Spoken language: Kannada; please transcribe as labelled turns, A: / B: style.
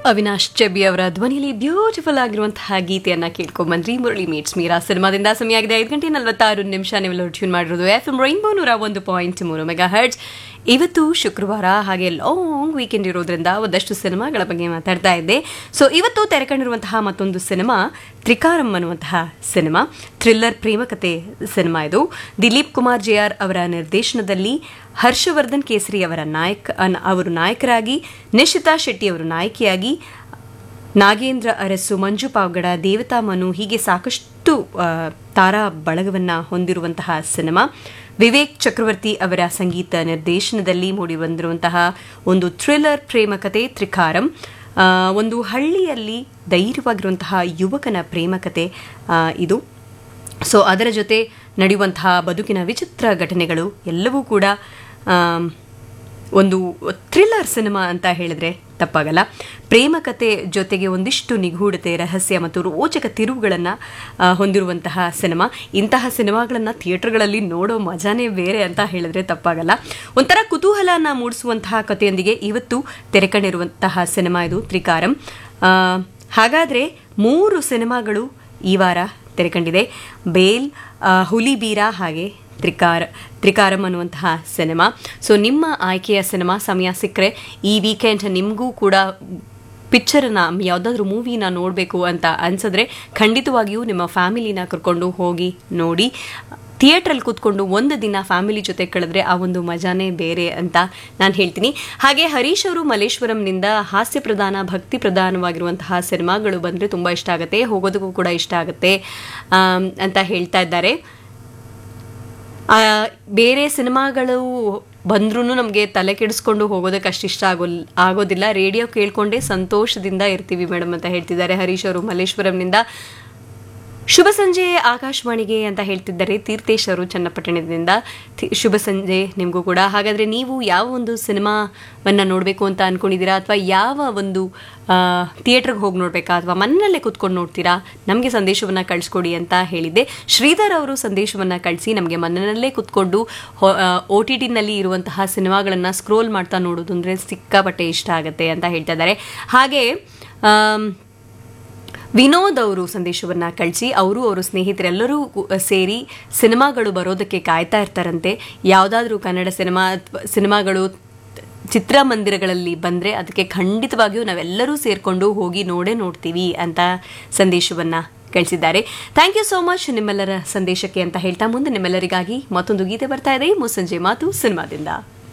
A: ಅವಿನಾಶ್ ಚೆಬ್ಬಿ ಅವರ ಧ್ವನಿಯಲ್ಲಿ ಬ್ಯೂಟಿಫುಲ್ ಆಗಿರುವಂತಹ ಗೀತೆಯನ್ನ ಕೇಳ್ಕೊಂಬಂದ್ರಿ ಮುರಳಿ ಮೀಟ್ಸ್ ಮೀರಾ ಸಿನಿಮಾದಿಂದ ಸಮಯ ಆಗಿದೆ ಐದು ಗಂಟೆ ನಲವತ್ತಾರು ನಿಮಿಷ ನೀವೆಲ್ಲರೂ ಟ್ಯೂನ್ ಮಾಡಿರೋದು ಎಫ್ ಎಂ ರೈನ್ಬೋ ನೂರ ಒಂದು ಪಾಯಿಂಟ್ ಮೂರು ಮೆಗಾ ಹರ್ಟ್ಸ್ ಇವತ್ತು ಶುಕ್ರವಾರ ಹಾಗೆ ಲಾಂಗ್ ವೀಕೆಂಡ್ ಇರೋದ್ರಿಂದ ಒಂದಷ್ಟು ಸಿನಿಮಾಗಳ ಬಗ್ಗೆ ಮಾತಾಡ್ತಾ ಇದ್ದೆ ಸೊ ಇವತ್ತು ತೆರೆ ಕಂಡಿರುವಂತಹ ಮತ್ತೊಂದು ಸಿನಿಮಾ ತ್ರಿಕಾರಂ ಅನ್ನುವಂತಹ ಸಿನಿಮಾ ಥ್ರಿಲ್ಲರ್ ಪ್ರೇಮಕತೆ ಸಿನಿಮಾ ಇದು ದಿಲೀಪ್ ಕುಮಾರ್ ಜೆ ಆರ್ ಅವರ ನಿರ್ದೇಶನದಲ್ಲಿ ಹರ್ಷವರ್ಧನ್ ಕೇಸರಿ ಅವರ ನಾಯಕ ಅನ್- ಅವರು ನಾಯಕರಾಗಿ ನಿಶಿತಾ ಶೆಟ್ಟಿ ಅವರು ನಾಯಕಿಯಾಗಿ ನಾಗೇಂದ್ರ ಅರಸು ಮಂಜು ಪಾವಗಡ ದೇವತಾ ಮನು ಹೀಗೆ ಸಾಕಷ್ಟು ಆ, ತಾರಾ ಬಳಗವನ್ನ ಹೊಂದಿರುವಂತಹ ಸಿನಿಮಾ ವಿವೇಕ್ ಚಕ್ರವರ್ತಿ ಅವರ ಸಂಗೀತ ನಿರ್ದೇಶನದಲ್ಲಿ ಮೂಡಿಬಂದಿರುವಂತಹ ಒಂದು ಥ್ರಿಲ್ಲರ್ ಪ್ರೇಮಕತೆ ತ್ರಿಕಾರಂ ಆ, ಒಂದು ಹಳ್ಳಿಯಲ್ಲಿ ಧೈರ್ಯವಾಗಿರುವಂತಹ ಯುವಕನ ಪ್ರೇಮಕತೆ ಆ, ಇದು ಸೊ ಅದರ ಜೊತೆ ನಡೆಯುವಂತಹ ಬದುಕಿನ ವಿಚಿತ್ರ ಘಟನೆಗಳು ಎಲ್ಲವೂ ಕೂಡ ಆಮ್, ಒಂದು ಥ್ರಿಲ್ಲರ್ ಸಿನಿಮಾ ಅಂತ ಹೇಳಿದ್ರೆ ತಪ್ಪಾಗಲ್ಲ ಪ್ರೇಮಕತೆ ಜೊತೆಗೆ ಒಂದಿಷ್ಟು ನಿಗೂಢತೆ ರಹಸ್ಯ ಮತ್ತು ರೋಚಕ ತಿರುವುಗಳನ್ನು ಹೊಂದಿರುವಂತಹ ಸಿನಿಮಾ ಇಂತಹ ಸಿನಿಮಾಗಳನ್ನು ಥಿಯೇಟರ್ಗಳಲ್ಲಿ ನೋಡೋ ಮಜಾನೇ ಬೇರೆ ಅಂತ ಹೇಳಿದ್ರೆ ತಪ್ಪಾಗಲ್ಲ ಒಂಥರ ಕುತೂಹಲನ ಮೂಡಿಸುವಂತಹ ಕಥೆಯೊಂದಿಗೆ ಇವತ್ತು ತೆರೆಕಂಡಿರುವಂತಹ ಸಿನಿಮಾ ಇದು ತ್ರಿಕಾರಂ ಆ, ಹಾಗಾದ್ರೆ ಮೂರು ಸಿನಿಮಾಗಳು ಈ ವಾರ ತೆರೆಕಂಡಿದೆ ಬೇಲ್ ಆ, ಹುಲಿಬೀರ ಹಾಗೆ ತ್ರಿಕಾರ ತ್ರಿಕಾರಂ ಅನ್ನುವಂತಹ ಸಿನಿಮಾ ಸೊ ನಿಮ್ಮ ಆಯ್ಕೆಯ ಸಿನಿಮಾ ಸಮಯ ಸಿಕ್ಕರೆ ಈ ವೀಕೆಂಡ್ ನಿಮಗೂ ಕೂಡ ಪಿಕ್ಚರನ್ನ ಯಾವುದಾದ್ರೂ ಮೂವಿನ ನೋಡಬೇಕು ಅಂತ ಅನ್ಸಿದ್ರೆ ಖಂಡಿತವಾಗಿಯೂ ನಿಮ್ಮ ಫ್ಯಾಮಿಲಿನ ಕರ್ಕೊಂಡು ಹೋಗಿ ನೋಡಿ ಥಿಯೇಟ್ರಲ್ಲಿ ಕೂತ್ಕೊಂಡು ಒಂದು ದಿನ ಫ್ಯಾಮಿಲಿ ಜೊತೆ ಕಳೆದ್ರೆ ಆ ಒಂದು ಮಜಾನೇ ಬೇರೆ ಅಂತ ನಾನು ಹೇಳ್ತೀನಿ ಹಾಗೆ ಹರೀಶ್ ಅವರು ಮಲ್ಲೇಶ್ವರಂನಿಂದ ಹಾಸ್ಯ ಪ್ರಧಾನ ಭಕ್ತಿ ಪ್ರಧಾನವಾಗಿರುವಂತಹ ಸಿನಿಮಾಗಳು ಬಂದರೆ ತುಂಬ ಇಷ್ಟ ಆಗುತ್ತೆ ಹೋಗೋದಕ್ಕೂ ಕೂಡ ಇಷ್ಟ ಆಗುತ್ತೆ ಆಮ್, ಅಂತ ಹೇಳ್ತಾ ಇದ್ದಾರೆ ಆ, ಬೇರೆ ಸಿನಿಮಾಗಳು ಬಂದ್ರೂ ನಮಗೆ ತಲೆ ಕೆಡಿಸ್ಕೊಂಡು ಹೋಗೋದಕ್ಕೆ ಅಷ್ಟು ಇಷ್ಟ ಆಗೋ ಆಗೋದಿಲ್ಲ ರೇಡಿಯೋ ಕೇಳ್ಕೊಂಡೇ ಸಂತೋಷದಿಂದ ಇರ್ತೀವಿ ಮೇಡಮ್ ಅಂತ ಹೇಳ್ತಿದ್ದಾರೆ ಹರೀಶ್ ಅವರು ಮಲ್ಲೇಶ್ವರಂನಿಂದ ಶುಭ ಸಂಜೆ ಆಕಾಶವಾಣಿಗೆ ಅಂತ ಹೇಳ್ತಿದ್ದಾರೆ ತೀರ್ಥೇಶ್ ಅವರು ಚನ್ನಪಟ್ಟಣದಿಂದ ತಿ- ಶುಭ ಸಂಜೆ ನಿಮಗೂ ಕೂಡ ಹಾಗಾದರೆ ನೀವು ಯಾವ ಒಂದು ಸಿನಿಮಾವನ್ನು ನೋಡಬೇಕು ಅಂತ ಅನ್ಕೊಂಡಿದ್ದೀರಾ ಅಥವಾ ಯಾವ ಒಂದು ಥಿಯೇಟ್ರಿಗೆ ಹೋಗಿ ನೋಡಬೇಕಾ ಅಥವಾ ಮನೆಯಲ್ಲೇ ಕೂತ್ಕೊಂಡು ನೋಡ್ತೀರಾ ನಮಗೆ ಸಂದೇಶವನ್ನು ಕಳಿಸ್ಕೊಡಿ ಅಂತ ಹೇಳಿದ್ದೆ ಶ್ರೀಧರ್ ಅವರು ಸಂದೇಶವನ್ನು ಕಳಿಸಿ ನಮಗೆ ಮನೆಯಲ್ಲೇ ಕೂತ್ಕೊಂಡು ಒ ಟಿ ಟಿನಲ್ಲಿ ಇರುವಂತಹ ಸಿನಿಮಾಗಳನ್ನು ಸ್ಕ್ರೋಲ್ ಮಾಡ್ತಾ ನೋಡೋದು ಅಂದರೆ ಸಿಕ್ಕಾಪಟ್ಟೆ ಇಷ್ಟ ಆಗುತ್ತೆ ಅಂತ ಹೇಳ್ತಾ ಇದ್ದಾರೆ ಹಾಗೆ ಆಮ್, ವಿನೋದ್ ಅವರು ಸಂದೇಶವನ್ನ ಕಳಿಸಿ ಅವರು ಅವರು ಸ್ನೇಹಿತರೆಲ್ಲರೂ ಕು- ಸೇರಿ ಸಿನಿಮಾಗಳು ಬರೋದಕ್ಕೆ ಕಾಯ್ತಾ ಇರ್ತಾರಂತೆ ಯಾವುದಾದ್ರೂ ಕನ್ನಡ ಸಿನಿಮಾ ಅಥ್ವಾ ಸಿನಿಮಾಗಳು ಚಿತ್ರಮಂದಿರಗಳಲ್ಲಿ ಬಂದರೆ ಅದಕ್ಕೆ ಖಂಡಿತವಾಗಿಯೂ ನಾವೆಲ್ಲರೂ ಸೇರಿಕೊಂಡು ಹೋಗಿ ನೋಡೇ ನೋಡ್ತೀವಿ ಅಂತ ಸಂದೇಶವನ್ನ ಕಳಿಸಿದ್ದಾರೆ ಥ್ಯಾಂಕ್ ಯು ಸೋ ಮಚ್ ನಿಮ್ಮೆಲ್ಲರ ಸಂದೇಶಕ್ಕೆ ಅಂತ ಹೇಳ್ತಾ ಮುಂದೆ ನಿಮ್ಮೆಲ್ಲರಿಗಾಗಿ ಮತ್ತೊಂದು ಗೀತೆ ಬರ್ತಾ ಇದೆ ಮುಸ್ಸಂಜೆ ಮಾತು ಸಿನಿಮಾದಿಂದ